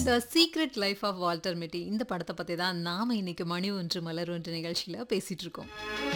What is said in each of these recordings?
the secret life of Walter Mitty இந்த படத்தை பற்றி தான் நாம் இன்னைக்கு மணி ஒன்று மலர் ஒன்று நிகழ்ச்சியில் பேசிகிட்டு இருக்கோம்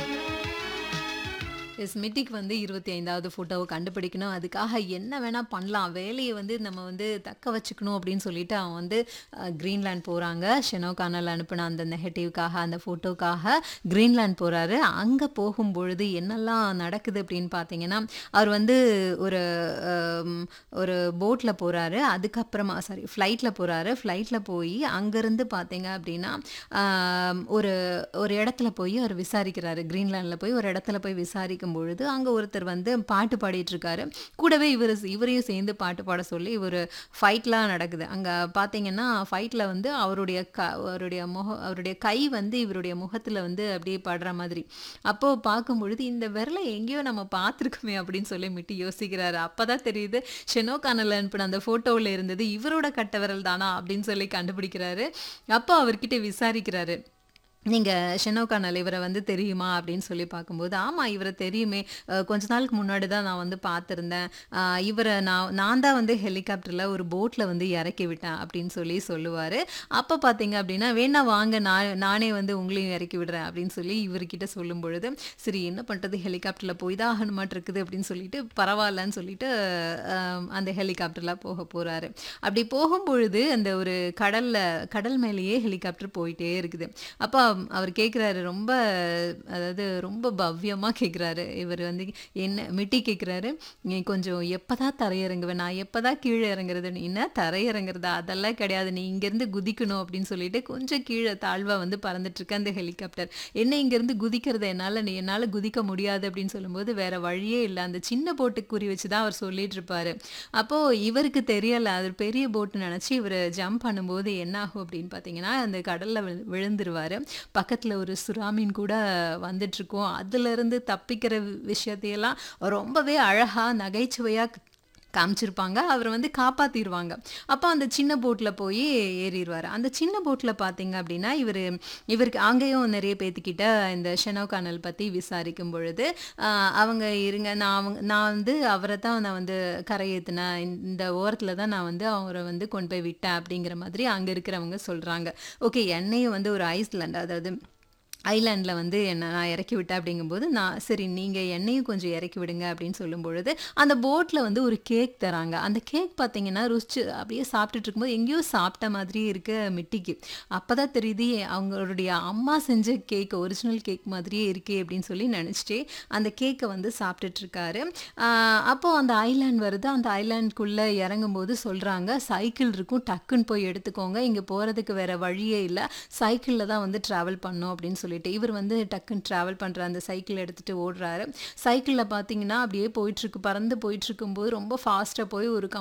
எஸ் மிட்டிக்கு வந்து இருபத்தி ஐந்தாவது ஃபோட்டோவை கண்டுபிடிக்கணும் அதுக்காக என்ன வேணால் பண்ணலாம் வேலையை வந்து நம்ம வந்து தக்க வச்சுக்கணும் அப்படின்னு சொல்லிட்டு அவன் வந்து க்ரீன்லேண்ட் போகிறாங்க ஷெனோகானல் அனுப்பின அந்த நெகட்டிவ்காக அந்த ஃபோட்டோக்காக க்ரீன்லேண்ட் போகிறாரு அங்கே போகும்பொழுது என்னெல்லாம் நடக்குது அப்படின்னு பார்த்தீங்கன்னா அவர் வந்து ஒரு ஆம், ஒரு போட்டில் போகிறாரு அதுக்கப்புறமா சாரி ஃப்ளைட்டில் போகிறாரு ஃப்ளைட்டில் போய் அங்கேருந்து பார்த்தீங்க அப்படின்னா ஆம், ஒரு ஒரு இடத்துல போய் அவர் விசாரிக்கிறாரு கிரீன்லாண்டில் போய் ஒரு இடத்துல போய் விசாரிக்கும் பொழுது அங்கே ஒருத்தர் வந்து பாட்டு பாடிட்டு இருக்காரு கூடவே இவர் இவரையும் சேர்ந்து பாட்டு பாட சொல்லி ஒரு ஃபைட்லாம் நடக்குது அங்கே பார்த்தீங்கன்னா ஃபைட்டில் வந்து அவருடைய க அவருடைய முக அவருடைய கை வந்து இவருடைய முகத்தில் வந்து அப்படியே படுற மாதிரி அப்போது பார்க்கும் பொழுது இந்த விரலை எங்கேயோ நம்ம பார்த்துருக்குமே அப்படின்னு சொல்லி மிட்டி யோசிக்கிறாரு அப்போ தான் தெரியுது ஷெனோகானல் அனுப்பின அந்த ஃபோட்டோவில் இருந்தது இவரோட கட்ட விரல் தானா அப்படின்னு சொல்லி கண்டுபிடிக்கிறாரு அப்போ அவர்கிட்ட விசாரிக்கிறாரு நீங்கள் ஷெனோகானல் இவரை வந்து தெரியுமா அப்படின்னு சொல்லி பார்க்கும்போது ஆமாம் இவரை தெரியுமே அஹ் கொஞ்ச நாளுக்கு முன்னாடி தான் நான் வந்து பார்த்துருந்தேன் அஹ் இவரை நான் நான் தான் வந்து ஹெலிகாப்டரில் ஒரு போட்டில் வந்து இறக்கி விட்டேன் அப்படின்னு சொல்லி சொல்லுவார் அப்போ பார்த்தீங்க அப்படின்னா வேணா வாங்க நான் நானே வந்து உங்களையும் இறக்கி விடுறேன் அப்படின்னு சொல்லி இவர்கிட்ட சொல்லும் பொழுது சரி என்ன பண்ணுறது ஹெலிகாப்டரில் போய் தான் ஆகணுமாட்டு இருக்குது அப்படின்னு சொல்லிட்டு பரவாயில்லன்னு சொல்லிட்டு அஹ் அந்த ஹெலிகாப்டரில் போக போகிறாரு அப்படி போகும்பொழுது அந்த ஒரு கடலில் கடல் மேலேயே ஹெலிகாப்டர் போயிட்டே இருக்குது அப்போ அவர் கேட்குறாரு ரொம்ப அதாவது ரொம்ப பவ்யமாக கேட்குறாரு இவர் வந்து என்ன மிட்டி கேட்குறாரு நீ கொஞ்சம் எப்போ தான் தரையிறங்குவேன் நான் எப்போ தான் கீழே இறங்குறது நீ என்ன தரையிறங்குறதா அதெல்லாம் கிடையாது நீ இங்கேருந்து குதிக்கணும் அப்படின்னு சொல்லிட்டு கொஞ்சம் கீழே தாழ்வாக வந்து பறந்துட்டுருக்க அந்த ஹெலிகாப்டர் என்ன இங்கேருந்து குதிக்கிறது என்னால் நீ என்னால் குதிக்க முடியாது அப்படின்னு சொல்லும்போது வேற வழியே இல்லை அந்த சின்ன போட்டுக்கு குறி வச்சு தான் அவர் சொல்லிட்டு இருப்பாரு அப்போது இவருக்கு தெரியல அது பெரிய போட்டு நினச்சி இவர் ஜம்ப் பண்ணும்போது என்ன ஆகும் அப்படின்னு பார்த்தீங்கன்னா அந்த கடலில் விழுந்துருவார் பக்கத்தில் ஒரு சுறாமீன் கூட வந்துட்டுருக்கோம் அதுலேருந்து தப்பிக்கிற விஷயத்தையெல்லாம் ரொம்பவே அழகாக நகைச்சுவையாக காமிச்சிருப்பாங்க அவரை வந்து காப்பாற்றிடுவாங்க அப்போ அந்த சின்ன போட்டில் போய் ஏறிடுவார் அந்த சின்ன போட்டில் பார்த்தீங்க அப்படின்னா இவர் இவருக்கு அங்கேயும் நிறைய பேத்துக்கிட்ட இந்த ஷெனோகானல் பற்றி விசாரிக்கும் பொழுது ஆஹ், அவங்க இருங்க நான் அவங்க நான் வந்து அவரை தான் நான் வந்து கரையேற்றினேன் இந்த ஓரத்தில் தான் நான் வந்து அவரை வந்து கொண்டு போய் விட்டேன் அப்படிங்கிற மாதிரி அங்கே இருக்கிறவங்க சொல்கிறாங்க ஓகே என்னையும் வந்து ஒரு ஐஸ்லாண்ட் அதாவது ஐலாண்டில் வந்து என்ன நான் இறக்கி விட்டேன் அப்படிங்கும்போது நான் சரி நீங்கள் என்னையும் கொஞ்சம் இறக்கி விடுங்க அப்படின்னு சொல்லும் பொழுது அந்த போட்டில் வந்து ஒரு கேக் தராங்க அந்த கேக் பார்த்தீங்கன்னா ருசிச்சு அப்படியே சாப்பிட்டுட்டு இருக்கும்போது எங்கேயோ சாப்பிட்ட மாதிரியே இருக்க மிட்டிக்கு அப்போ தான் தெரியுது அவங்களுடைய அம்மா செஞ்ச கேக் ஒரிஜினல் கேக் மாதிரியே இருக்கே அப்படின்னு சொல்லி நினச்சிட்டே அந்த கேக்கை வந்து சாப்பிட்டுட்டு இருக்காரு ஆஹ் அப்போ அந்த ஐலாண்ட் வருது அந்த ஐலாண்டுக்குள்ளே இறங்கும்போது சொல்கிறாங்க சைக்கிள் இருக்கும் டக்குன்னு போய் எடுத்துக்கோங்க இங்கே போகிறதுக்கு வேற வழியே இல்லை சைக்கிளில் தான் வந்து ட்ராவல் பண்ணோம் அப்படின்னு சொல்லிட்டு இவர் வந்து டக்குன்னு ட்ராவல் பண்ணுற அந்த சைக்கிள் எடுத்துகிட்டு ஓடுறாரு சைக்கிளில் பார்த்தீங்கன்னா அப்படியே போயிட்டுருக்கு பறந்து போயிட்டு இருக்கும்போது ரொம்ப ஃபாஸ்ட்டாக போய் ஒரு